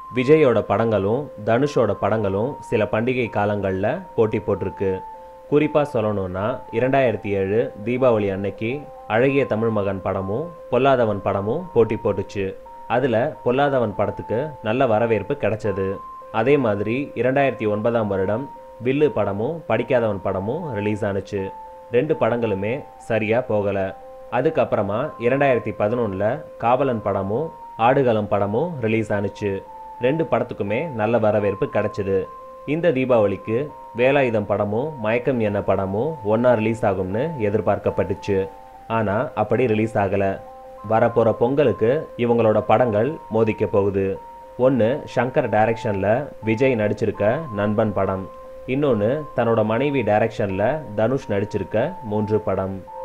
விஜயோட படங்களும் தனுஷோட படங்களும் சில பண்டிகை காலங்களில் போட்டி போட்டிருக்கு குறிப்பாக சொல்லணும்னா இரண்டாயிரத்தி ஏழு தீபாவளி அன்னைக்கு அழகிய தமிழ் மகன் படமும் பொல்லாதவன் படமும் போட்டி போட்டுச்சு அதில் பொல்லாதவன் படத்துக்கு நல்ல வரவேற்பு கிடைச்சது அதே மாதிரி இரண்டாயிரத்தி ஒன்பதாம் வருடம் வில்லு படமும் படிக்காதவன் படமும் ரிலீஸ் ஆனுச்சு ரெண்டு படங்களுமே சரியாக போகலை அதுக்கப்புறமா இரண்டாயிரத்தி பதினொன்றில் காவலன் படமும் ஆடுகளம் படமும் ரிலீஸ் ஆனுச்சு ரெண்டு படத்துக்குமே நல்ல வரவேற்பு கிடைச்சிது இந்த தீபாவளிக்கு வேலாயுதம் படமும் மயக்கம் என்ன படமும் ஒன்றா ரிலீஸ் ஆகும்னு எதிர்பார்க்கப்பட்டுச்சு ஆனால் அப்படி ரிலீஸ் ஆகலை வரப்போகிற பொங்கலுக்கு இவங்களோட படங்கள் மோதிக்க போகுது ஒன்று சங்கர் டைரக்ஷனில் விஜய் நடிச்சிருக்க நண்பன் படம் இன்னொன்று தன்னோட மனைவி டைரக்ஷனில் தனுஷ் நடிச்சிருக்க மூன்று படம்